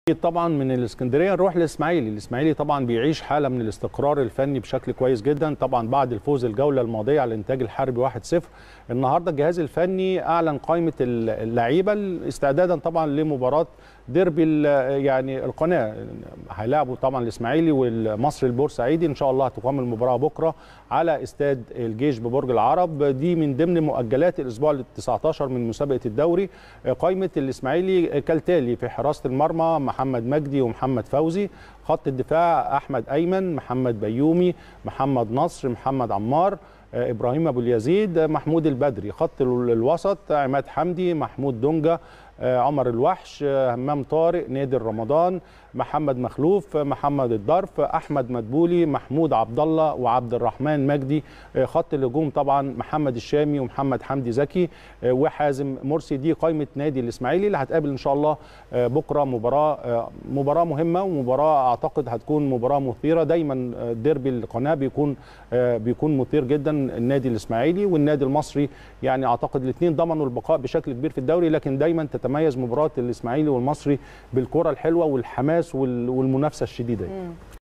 طبعا من الاسكندريه نروح للاسماعيلي، الاسماعيلي طبعا بيعيش حاله من الاستقرار الفني بشكل كويس جدا، طبعا بعد الفوز الجوله الماضيه على الانتاج الحربي 1-0 النهارده الجهاز الفني اعلن قائمه اللعيبه استعدادا طبعا لمباراه ديربي يعني القناه هيلاعبوا طبعا الاسماعيلي والمصري البورسعيدي ان شاء الله هتقام المباراه بكره على استاد الجيش ببرج العرب دي من ضمن مؤجلات الاسبوع ال 19 من مسابقه الدوري قائمه الاسماعيلي كالتالي في حراسه المرمى محمد مجدي ومحمد فوزي خط الدفاع احمد ايمن محمد بيومي محمد نصر محمد عمار ابراهيم ابو اليزيد محمود البدري خط الوسط عماد حمدي محمود دونجا عمر الوحش همام طارق نادر رمضان محمد مخلوف محمد الضرف احمد مدبولي محمود عبد الله وعبد الرحمن مجدي خط الهجوم طبعا محمد الشامي ومحمد حمدي زكي وحازم مرسي دي قائمه نادي الاسماعيلي اللي هتقابل ان شاء الله بكره مباراه مباراه مهمه ومباراه اعتقد هتكون مباراه مثيره دايما ديربي القناه بيكون بيكون مثير جدا النادي الاسماعيلي والنادي المصري يعني اعتقد الاثنين ضمنوا البقاء بشكل كبير في الدوري لكن دايما تتميز مباراه الاسماعيلي والمصري بالكره الحلوه والحماس والمنافسه الشديده